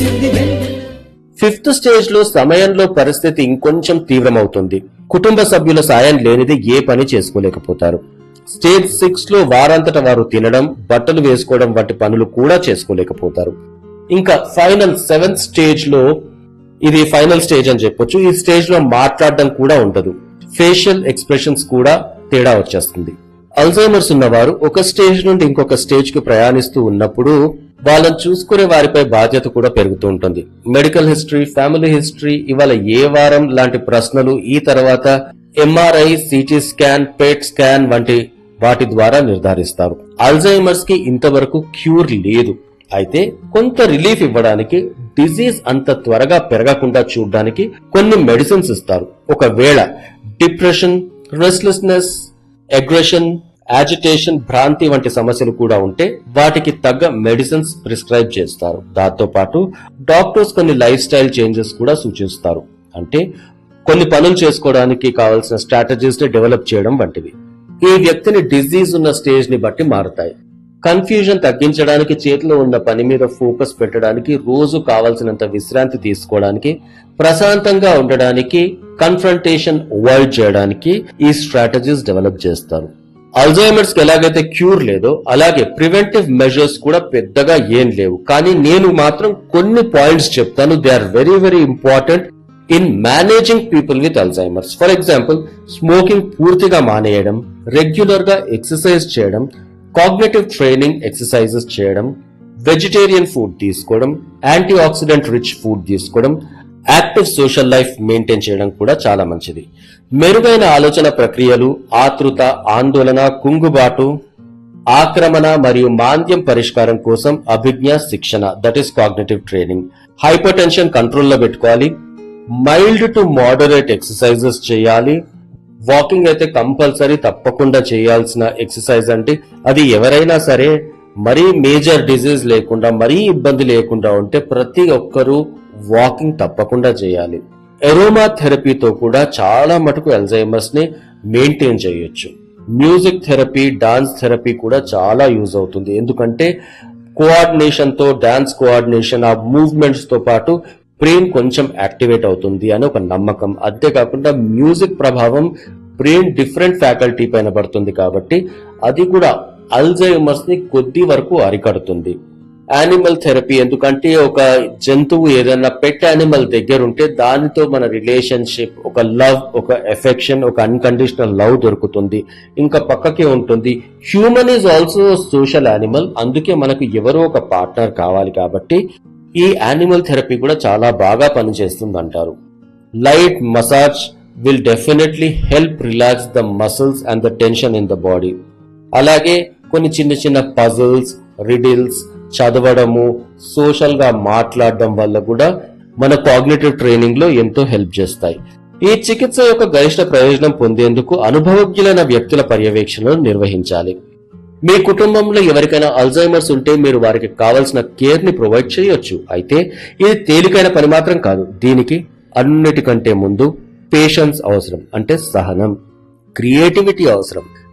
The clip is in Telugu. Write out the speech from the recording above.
కురిసింది వెన్నెల ఫిఫ్త్ స్టేజ్ లో సమయంలో పరిస్థితి ఇంకొంచెం తీవ్రమవుతుంది కుటుంబ సభ్యుల సాయం లేనిది ఏ పని చేసుకోలేకపోతారు స్టేజ్ సిక్స్ లో వారంతట వారు తినడం బట్టలు వేసుకోవడం వంటి పనులు కూడా చేసుకోలేకపోతారు ఇంకా ఫైనల్ సెవెంత్ స్టేజ్ లో ఇది ఫైనల్ స్టేజ్ అని చెప్పొచ్చు ఈ స్టేజ్ లో మాట్లాడడం కూడా ఉండదు ఫేషియల్ ఎక్స్ప్రెషన్స్ కూడా తేడా వచ్చేస్తుంది అల్జైమర్స్ ఉన్నవారు ఒక స్టేజ్ నుండి ఇంకొక స్టేజ్ కు ప్రయాణిస్తూ ఉన్నప్పుడు వాళ్ళని చూసుకునే వారిపై బాధ్యత కూడా పెరుగుతూ ఉంటుంది మెడికల్ హిస్టరీ ఫ్యామిలీ హిస్టరీ ఇవాళ ఏ వారం లాంటి ప్రశ్నలు ఈ తర్వాత MRI CT scan PET scan వంటి వాటి ద్వారా నిర్ధారిస్తారు అల్జైమర్స్ కి ఇంతవరకు క్యూర్ లేదు అయితే కొంత రిలీఫ్ ఇవ్వడానికి డిజీజ్ అంత త్వరగా పెరగకుండా చూడడానికి కొన్ని మెడిసిన్స్ ఇస్తారు ఒకవేళ డిప్రెషన్ రెస్ట్లెస్నెస్ అగ్రెషన్ యాజిటేషన్ భ్రాంతి వంటి సమస్యలు కూడా ఉంటే వాటికి తగ్గ మెడిసిన్స్ ప్రిస్క్రైబ్ చేస్తారు దాంతో పాటు డాక్టర్స్ కొన్ని లైఫ్ స్టైల్ చేంజెస్ కూడా సూచిస్తారు అంటే కొన్ని పనులు చేసుకోవడానికి కావాల్సిన స్ట్రాటజీస్ ని డెవలప్ చేయడం వంటివి ఈ వ్యక్తిని డిజీజ్ ఉన్న స్టేజ్ ని బట్టి మారుతాయి కన్ఫ్యూజన్ తగ్గించడానికి చేతిలో ఉన్న పని మీద ఫోకస్ పెట్టడానికి రోజు కావాల్సినంత విశ్రాంతి తీసుకోవడానికి ప్రశాంతంగా ఉండడానికి కన్ఫ్రంటేషన్ అవాయిడ్ చేయడానికి ఈ స్ట్రాటజీస్ డెవలప్ చేస్తారు అల్జైమర్స్ కి ఎలాగైతే క్యూర్ లేదో అలాగే ప్రివెంటివ్ మెజర్స్ కూడా పెద్దగా ఏం లేవు కానీ నేను మాత్రం కొన్ని పాయింట్స్ చెప్తాను they are very very important in managing people with Alzheimer's for example smoking పూర్తిగా మానేయడం రెగ్యులర్ గా ఎక్సర్సైజ్ చేయడం కాగ్నేటివ్ ట్రైనింగ్ ఎక్సర్సైజెస్ చేయడం వెజిటేరియన్ ఫుడ్ తీసుకోవడం యాంటీ ఆక్సిడెంట్ రిచ్ ఫుడ్ తీసుకోవడం యాక్టివ్ సోషల్ లైఫ్ మెయింటైన్ చేయడం కూడా చాలా మంచిది మెరుగైన ఆలోచన ప్రక్రియలు ఆతృత ఆందోళన కుంగుబాటు ఆక్రమణ మరియు మాంద్యం పరిష్కారం కోసం అభిజ్ఞ శిక్షణ that is cognitive training hypertension కంట్రోల్లో పెట్టుకోవాలి మైల్డ్ టు మోడరేట్ ఎక్సర్సైజెస్ చేయాలి వాకింగ్ అయితే కంపల్సరీ తప్పకుండా చేయాల్సిన ఎక్సర్సైజ్ అంటే అది ఎవరైనా సరే మరీ మేజర్ డిజీజ్ లేకుండా మరీ ఇబ్బంది లేకుండా ఉంటే ప్రతి ఒక్కరూ వాకింగ్ తప్పకుండా చేయాలి ఎరోమా థెరపీతో కూడా చాలా మటుకు అల్జైమర్స్ ని మెయింటైన్ చేయొచ్చు మ్యూజిక్ థెరపీ డాన్స్ థెరపీ కూడా చాలా యూజ్ అవుతుంది ఎందుకంటే కోఆర్డినేషన్ తో డాన్స్ కోఆర్డినేషన్ ఆ మూవ్మెంట్స్ తో పాటు బ్రెయిన్ కొంచెం యాక్టివేట్ అవుతుంది అని ఒక నమ్మకం అంతేకాకుండా మ్యూజిక్ ప్రభావం బ్రెయిన్ డిఫరెంట్ ఫ్యాకల్టీ పైన పడుతుంది కాబట్టి అది కూడా అల్జైమర్స్ ని కొద్ది వరకు అరికడుతుంది యానిమల్ థెరపీ ఎందుకంటే ఒక జంతువు ఏదైనా పెట్ యానిమల్ దగ్గర ఉంటే దానితో మన రిలేషన్షిప్ ఒక లవ్ ఒక ఎఫెక్షన్ ఒక అన్కండిషనల్ లవ్ దొరుకుతుంది ఇంకా పక్కకే ఉంటుంది human is also social animal అందుకే మనకు ఎవరో ఒక పార్ట్నర్ కావాలి కాబట్టి ఈ యానిమల్ థెరపీ కూడా చాలా బాగా పనిచేస్తుంది అంటారు light massage will definitely help relax the muscles and the tension in the body అలాగే కొన్ని చిన్న చిన్న పజిల్స్ రిడిల్స్ చదవడము సోషల్ గా మాట్లాడడం వల్ల కూడా మన కాగ్నేటివ్ ట్రైనింగ్ లో ఎంతో హెల్ప్ చేస్తాయి ఈ చికిత్స యొక్క గరిష్ట ప్రయోజనం పొందేందుకు అనుభవజ్ఞులైన వ్యక్తుల పర్యవేక్షణను నిర్వహించాలి మీ కుటుంబంలో ఎవరికైనా అల్జైమర్స్ ఉంటే మీరు వారికి కావలసిన కేర్ ని ప్రొవైడ్ చేయొచ్చు అయితే ఇది తేలికైన పని మాత్రం కాదు దీనికి అన్నిటికంటే ముందు పేషెన్స్ అవసరం అంటే సహనం క్రియేటివిటీ అవసరం